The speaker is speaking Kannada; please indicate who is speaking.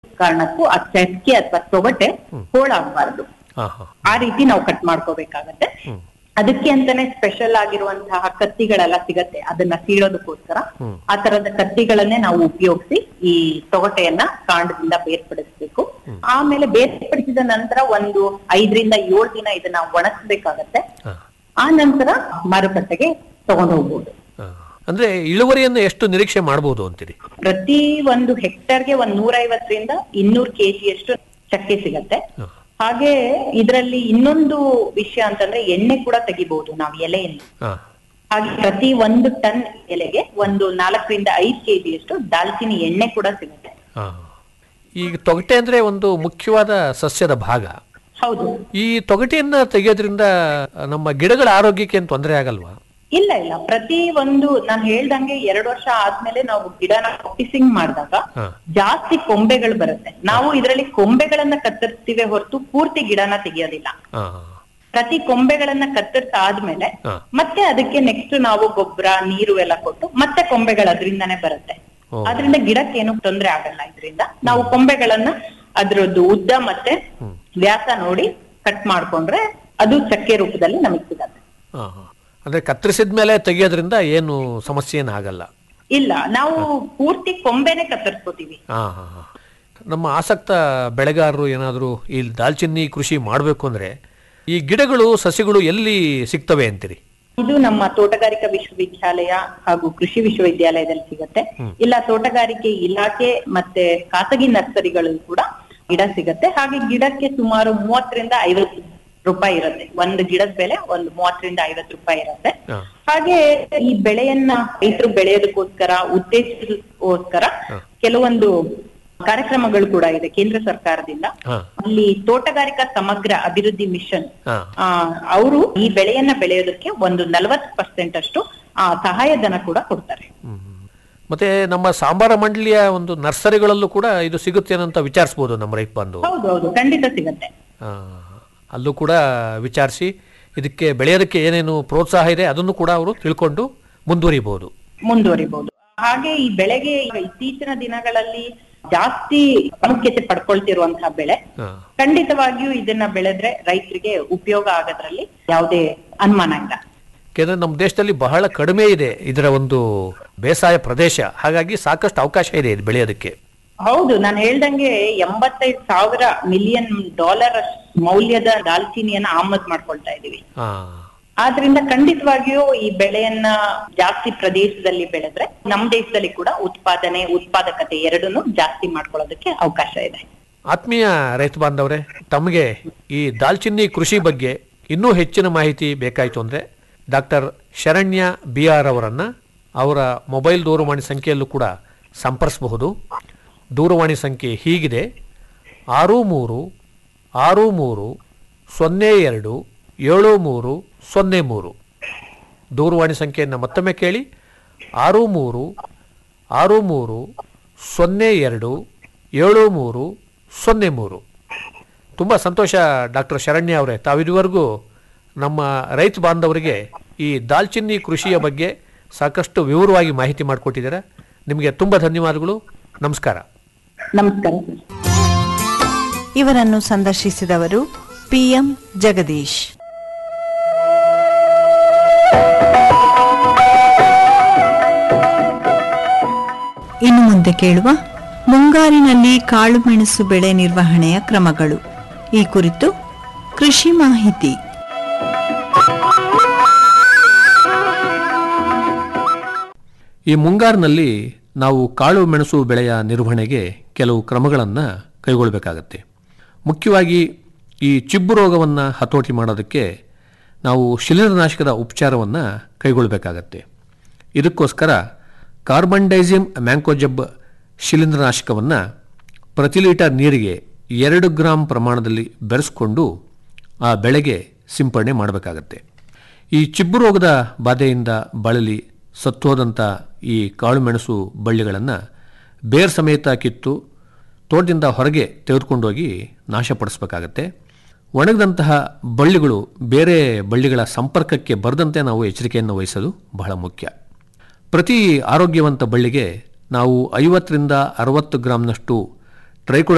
Speaker 1: ಕಾರಣಕ್ಕೂ ಆ ಚಕ್ಕೆ ಅಥವಾ ತೊಗಟೆ ಹೋಳಾಗಬಾರ್ದು
Speaker 2: ಹಾ ಹಾ
Speaker 1: ಆ ರೀತಿ ನಾವು ಕಟ್ ಮಾಡ್ಕೋಬೇಕಾಗತ್ತೆ ಅದಕ್ಕೆ ಅಂತಾನೆ ಸ್ಪೆಷಲ್ ಆಗಿರುವಂತಹ ಕತ್ತಿಗಳೆಲ್ಲ ಸಿಗತ್ತೆ ಅದನ್ನ ಸೀಳೋದಕ್ಕೋಸ್ಕರ ಆ ತರದ ಕತ್ತಿಗಳನ್ನೇ ನಾವು ಉಪಯೋಗಿಸಿ ಈ ತೊಗಟೆಯನ್ನ ಕಾಂಡದಿಂದ ಬೇರ್ಪಡಿಸ್ಬೇಕು ಆಮೇಲೆ ಬೇರ್ಪಡಿಸಿದ ನಂತರ ಒಂದು ಐದರಿಂದ ಏಳು ದಿನ ಇದನ್ನ ಒಣಗಿಸ್ಬೇಕಾಗತ್ತೆ
Speaker 2: ಹಾ.
Speaker 1: ಆ ನಂತರ ಮಾರುಕಟ್ಟೆಗೆ ತಗೊಂಡು ಹೋಗ್ಬೋದು
Speaker 2: ಹಾ. ಅಂದ್ರೆ ಇಳುವರಿಯನ್ನು ಎಷ್ಟು ನಿರೀಕ್ಷೆ ಮಾಡಬಹುದು ಅಂತೀರಿ
Speaker 1: ಪ್ರತಿ ಒಂದು ಹೆಕ್ಟರ್ಗೆ ಒಂದ್ ನೂರೈವತ್ತರಿಂದ ಇನ್ನೂರು ಕೆಜಿಯಷ್ಟು ಚಕ್ಕೆ ಸಿಗತ್ತೆ
Speaker 2: ಹಾ.
Speaker 1: ಹಾಗೆ ಇದರಲ್ಲಿ ಇನ್ನೊಂದು ವಿಷಯ ಅಂತಂದ್ರೆ ಎಣ್ಣೆ ಕೂಡ ತೆಗಿಬಹುದು ನಾವು ಎಲೆಯಲ್ಲಿ
Speaker 2: ಹಾ
Speaker 1: ಹಾಗೆ ಪ್ರತಿ ಒಂದು ಟನ್ ಎಲೆಗೆ ಒಂದು ನಾಲ್ಕರಿಂದ ಐದು ಕೆಜಿಯಷ್ಟು ದಾಲ್ಚಿನ್ನಿ ಎಣ್ಣೆ ಕೂಡ ಸಿಗುತ್ತೆ
Speaker 2: ಹಾ. ಈಗ ತೊಗಟೆ ಅಂದ್ರೆ ಒಂದು ಮುಖ್ಯವಾದ ಸಸ್ಯದ ಭಾಗ
Speaker 1: ಹೌದು
Speaker 2: ಈ ತೊಗಟೆಯನ್ನ ತೆಗೆಯೋದ್ರಿಂದ ನಮ್ಮ ಗಿಡಗಳ ಆರೋಗ್ಯಕ್ಕೆ ಏನು ತೊಂದರೆ ಆಗಲ್ವಾ
Speaker 1: ಇಲ್ಲ ಇಲ್ಲ ಪ್ರತಿ ಒಂದು ನಾನು ಹೇಳ್ದಂಗೆ ಎರಡು ವರ್ಷ ಆದ್ಮೇಲೆ ನಾವು ಗಿಡನ ಫಿಸಿಂಗ್ ಮಾಡಿದಾಗ
Speaker 2: ಹಾ.
Speaker 1: ಜಾಸ್ತಿ ಕೊಂಬೆಗಳು ಬರುತ್ತೆ ನಾವು ಇದರಲ್ಲಿ ಕೊಂಬೆಗಳನ್ನ ಕತ್ತರಿಸ್ತೀವಿ ಹೊರತು ಪೂರ್ತಿ ಗಿಡನ ತೆಗಿಯೋದಿಲ್ಲ
Speaker 2: ಹಾ
Speaker 1: ಪ್ರತಿ ಕೊಂಬೆಗಳನ್ನ ಕತ್ತರಿಸ ಆದ್ಮೇಲೆ
Speaker 2: ಹಾ.
Speaker 1: ಮತ್ತೆ ಅದಕ್ಕೆ ನೆಕ್ಸ್ಟ್ ನಾವು ಗೊಬ್ಬರ ನೀರು ಎಲ್ಲ ಕೊಟ್ಟು ಮತ್ತೆ ಕೊಂಬೆಗಳು ಅದರಿಂದಾನೇ ಬರುತ್ತೆ
Speaker 2: ಓ.
Speaker 1: ಅದರಿಂದ ಗಿಡಕ್ಕೆ ಏನು ತೊಂದರೆ ಆಗಲ್ಲ ಇದರಿಂದ ನಾವು ಕೊಂಬೆಗಳನ್ನ ಅದ್ರದ್ದು ಉದ್ದ ಮತ್ತೆ ವ್ಯಾಸ ನೋಡಿ ಕಟ್ ಮಾಡ್ಕೊಂಡ್ರೆ ಅದು ಚಕ್ಕೆ ರೂಪದಲ್ಲಿ ನಮಗೆ ಸಿಗತ್ತೆ
Speaker 2: ಹಾ ಹಾ. ಅಂದ್ರೆ ಕತ್ತರಿಸಿದ ಮೇಲೆ ತೆಗೆಯೋದ್ರಿಂದ ಏನು ಸಮಸ್ಯೆ ಏನು ಆಗಲ್ಲ
Speaker 1: ಇಲ್ಲ ನಾವು ಪೂರ್ತಿ ಕೊಂಬೆನೆ ಕತ್ತರಿಸ್ಕೋತೀವಿ
Speaker 2: ಹಾ ಹಾ ಹಾ. ನಮ್ಮ ಆಸಕ್ತ ಬೆಳೆಗಾರರು ಏನಾದರೂ ಈ ದಾಲ್ಚಿನ್ನಿ ಕೃಷಿ ಮಾಡಬೇಕು ಅಂದ್ರೆ ಈ ಗಿಡಗಳು ಸಸಿಗಳು ಎಲ್ಲಿ ಸಿಗ್ತವೆ ಅಂತೀರಿ
Speaker 1: ಇದು ನಮ್ಮ ತೋಟಗಾರಿಕಾ ವಿಶ್ವವಿದ್ಯಾಲಯ ಹಾಗೂ ಕೃಷಿ ವಿಶ್ವವಿದ್ಯಾಲಯದಲ್ಲಿ ಸಿಗತ್ತೆ ಇಲ್ಲ ತೋಟಗಾರಿಕೆ ಇಲಾಖೆ ಮತ್ತೆ ಖಾಸಗಿ ನರ್ಸರಿಗಳು ಕೂಡ ಗಿಡ ಸಿಗತ್ತೆ ಹಾಗೆ ಗಿಡಕ್ಕೆ ಸುಮಾರು ಮೂವತ್ತರಿಂದ ಐವತ್ತು ರೂಪಾಯಿ ಇರುತ್ತೆ ಒಂದು ಗಿಡದ ಬೆಲೆ ಒಂದು ಮೂವತ್ತರಿಂದ ಐವತ್ತು ರೂಪಾಯಿ ಇರುತ್ತೆ
Speaker 2: ಹಾ.
Speaker 1: ಹಾಗೆ ಈ ಬೆಳೆಯನ್ನ ರೈತರು ಬೆಳೆಯೋದಕ್ಕೋಸ್ಕರ ಉತ್ತೇಜಿಸೋಸ್ಕರ ಕೆಲವೊಂದು ಕಾರ್ಯಕ್ರಮಗಳು ಕೂಡ ಇದೆ ಕೇಂದ್ರ ಸರ್ಕಾರದಿಂದ
Speaker 2: ಹಾ
Speaker 1: ಅಲ್ಲಿ ತೋಟಗಾರಿಕಾ ಸಮಗ್ರ ಅಭಿವೃದ್ಧಿ ಮಿಷನ್
Speaker 2: ಹಾ
Speaker 1: ಅವರು ಈ ಬೆಳೆಯನ್ನ ಬೆಳೆಯೋದಕ್ಕೆ ಒಂದು ನಲವತ್ತು ಪರ್ಸೆಂಟ್ ಅಷ್ಟು ಆ, ಸಹಾಯಧನ ಕೂಡ ಕೊಡ್ತಾರೆ
Speaker 2: ಹ್ಮ್. ಮತ್ತೆ ನಮ್ಮ ಸಾಂಬಾರ ಮಂಡಳಿಯ ಒಂದು ನರ್ಸರಿಗಳಲ್ಲೂ ಕೂಡ ಇದು ಸಿಗುತ್ತೇನಂತ ವಿಚಾರಿಸ್ಬೋದು ನಮ್ಮ ರೈತ ಬಂಧು
Speaker 1: ಹೌದು ಹೌದು ಖಂಡಿತ ಸಿಗತ್ತೆ
Speaker 2: ಆ, ಅಲ್ಲೂ ಕೂಡ ವಿಚಾರಿಸಿ ಇದಕ್ಕೆ ಬೆಳೆಯೋದಕ್ಕೆ ಏನೇನು ಪ್ರೋತ್ಸಾಹ ಇದೆ ಅದನ್ನು ಕೂಡ ಅವರು ತಿಳ್ಕೊಂಡು ಮುಂದುವರಿಬಹುದು
Speaker 1: ಮುಂದುವರಿಬಹುದು ಹಾಗೆ ಈ ಬೆಳೆಗೆ ಈಗ ಇತ್ತೀಚಿನ ದಿನಗಳಲ್ಲಿ ಜಾಸ್ತಿ ಪ್ರಾಮುಖ್ಯತೆ ಪಡ್ಕೊಳ್ತಿರುವಂತಹ ಬೆಳೆ
Speaker 2: ಹಾ.
Speaker 1: ಖಂಡಿತವಾಗಿಯೂ ಇದನ್ನ ಬೆಳೆದ್ರೆ ರೈತರಿಗೆ ಉಪಯೋಗ ಆಗೋದ್ರಲ್ಲಿ ಯಾವುದೇ ಅನುಮಾನ ಇಲ್ಲ
Speaker 2: ಯಾಕೆಂದ್ರೆ ನಮ್ಮ ದೇಶದಲ್ಲಿ ಬಹಳ ಕಡಿಮೆ ಇದೆ ಇದರ ಒಂದು ಬೇಸಾಯ ಪ್ರದೇಶ ಹಾಗಾಗಿ ಸಾಕಷ್ಟು ಅವಕಾಶ ಇದೆ ಇದು ಬೆಳೆಯೋದಕ್ಕೆ
Speaker 1: ಹೌದು ನಾನು ಹೇಳ್ದಂಗೆ ಎಂಬತ್ತೈದು ಸಾವಿರ ಮಿಲಿಯನ್ ಡಾಲರ್ ಮೌಲ್ಯದ ದಾಲ್ಚಿನಿಯನ್ನ ಆಮದು ಮಾಡ್ಕೊಳ್ತಾ ಇದೀವಿ
Speaker 2: ಹಾ
Speaker 1: ಆದ್ರಿಂದ ಖಂಡಿತವಾಗಿಯೂ ಈ ಬೆಳೆಯನ್ನ ಜಾಸ್ತಿ ಪ್ರದೇಶದಲ್ಲಿ ಬೆಳೆದ್ರೆ ನಮ್ಮ ದೇಶದಲ್ಲಿ ಕೂಡ ಉತ್ಪಾದನೆ ಉತ್ಪಾದಕತೆ ಎರಡನ್ನೂ ಜಾಸ್ತಿ ಮಾಡ್ಕೊಳ್ಳೋದಕ್ಕೆ ಅವಕಾಶ ಇದೆ
Speaker 2: ಆತ್ಮೀಯ ರೈತ ಬಾಂಧವರೇ ತಮಗೆ ಈ ದಾಲ್ಚಿನ್ನಿ ಕೃಷಿ ಬಗ್ಗೆ ಇನ್ನೂ ಹೆಚ್ಚಿನ ಮಾಹಿತಿ ಬೇಕಾಯಿತು ಅಂದರೆ ಡಾಕ್ಟರ್ ಶರಣ್ಯ ಬಿ ಆರ್ ಅವರನ್ನು ಅವರ ಮೊಬೈಲ್ ದೂರವಾಣಿ ಸಂಖ್ಯೆಯಲ್ಲೂ ಕೂಡ ಸಂಪರ್ಸಬಹುದು ದೂರವಾಣಿ ಸಂಖ್ಯೆ ಹೀಗಿದೆ ಆರು ಮೂರು ಆರು ಮೂರು ಸೊನ್ನೆ ಎರಡು ಏಳು ಮೂರು ಸೊನ್ನೆ ಮೂರು ದೂರವಾಣಿ ಸಂಖ್ಯೆಯನ್ನು ಮತ್ತೊಮ್ಮೆ ಕೇಳಿ ಆರು ಮೂರು ಆರು ಮೂರು ಸೊನ್ನೆ ಎರಡು ಏಳು ಮೂರು ಸೊನ್ನೆ ಮೂರು ತುಂಬ ಸಂತೋಷ ಡಾಕ್ಟರ್ ಶರಣ್ಯ ಅವರೇ ತಾವಿದುವರೆಗೂ ನಮ್ಮ ರೈತ ಬಾಂಧವರಿಗೆ ಈ ದಾಲ್ಚಿನ್ನಿ ಕೃಷಿಯ ಬಗ್ಗೆ ಸಾಕಷ್ಟು ವಿವರವಾಗಿ ಮಾಹಿತಿ ಮಾಡಿಕೊಟ್ಟಿದ್ದೀರಾ ನಿಮಗೆ ತುಂಬ ಧನ್ಯವಾದಗಳು ನಮಸ್ಕಾರ
Speaker 1: ನಮಸ್ಕಾರ ಸರ್
Speaker 3: ಇವರನ್ನು ಸಂದರ್ಶಿಸಿದವರು ಪಿಎಂ ಜಗದೀಶ್ ಇನ್ನು ಮುಂದೆ ಕೇಳುವ ಮುಂಗಾರಿನಲ್ಲಿ ಕಾಳುಮೆಣಸು ಬೆಳೆ ನಿರ್ವಹಣೆಯ ಕ್ರಮಗಳು ಈ ಕುರಿತು ಕೃಷಿ ಮಾಹಿತಿ
Speaker 2: ಈ ಮುಂಗಾರಿನಲ್ಲಿ ನಾವು ಕಾಳು ಮೆಣಸು ಬೆಳೆಯ ನಿರ್ವಹಣೆಗೆ ಕೆಲವು ಕ್ರಮಗಳನ್ನು ಕೈಗೊಳ್ಳಬೇಕಾಗತ್ತೆ ಮುಖ್ಯವಾಗಿ ಈ ಚಿಬ್ಬು ರೋಗವನ್ನು ಹತೋಟಿ ಮಾಡೋದಕ್ಕೆ ನಾವು ಶಿಲೀಂಧ್ರನಾಶಕದ ಉಪಚಾರವನ್ನು ಕೈಗೊಳ್ಳಬೇಕಾಗತ್ತೆ ಇದಕ್ಕೋಸ್ಕರ ಕಾರ್ಬನ್ ಡೈಸಿಮ್ ಮ್ಯಾಂಕೋಜಬ್ ಶಿಲೀಂಧ್ರನಾಶಕವನ್ನು ಪ್ರತಿ ಲೀಟರ್ ನೀರಿಗೆ ಎರಡು ಗ್ರಾಂ ಪ್ರಮಾಣದಲ್ಲಿ ಬೆರೆಸ್ಕೊಂಡು ಆ ಬೆಳೆಗೆ ಸಿಂಪಡಣೆ ಮಾಡಬೇಕಾಗತ್ತೆ ಈ ಚಿಬ್ಬು ರೋಗದ ಬಾಧೆಯಿಂದ ಬಳಲಿ ಸತ್ತೋದಂಥ ಈ ಕಾಳುಮೆಣಸು ಬಳ್ಳಿಗಳನ್ನು ಬೇರ್ ಸಮೇತ ಕಿತ್ತು ತೋಟದಿಂದ ಹೊರಗೆ ತೆಗೆದುಕೊಂಡೋಗಿ ನಾಶಪಡಿಸಬೇಕಾಗತ್ತೆ ಒಣಗಿದಂತಹ ಬಳ್ಳಿಗಳು ಬೇರೆ ಬಳ್ಳಿಗಳ ಸಂಪರ್ಕಕ್ಕೆ ಬರದಂತೆ ನಾವು ಎಚ್ಚರಿಕೆಯನ್ನು ವಹಿಸೋದು ಬಹಳ ಮುಖ್ಯ ಪ್ರತಿ ಆರೋಗ್ಯವಂತ ಬಳ್ಳಿಗೆ ನಾವು ಐವತ್ತರಿಂದ ಅರವತ್ತು ಗ್ರಾಂನಷ್ಟು ಟ್ರೈಕೋಡ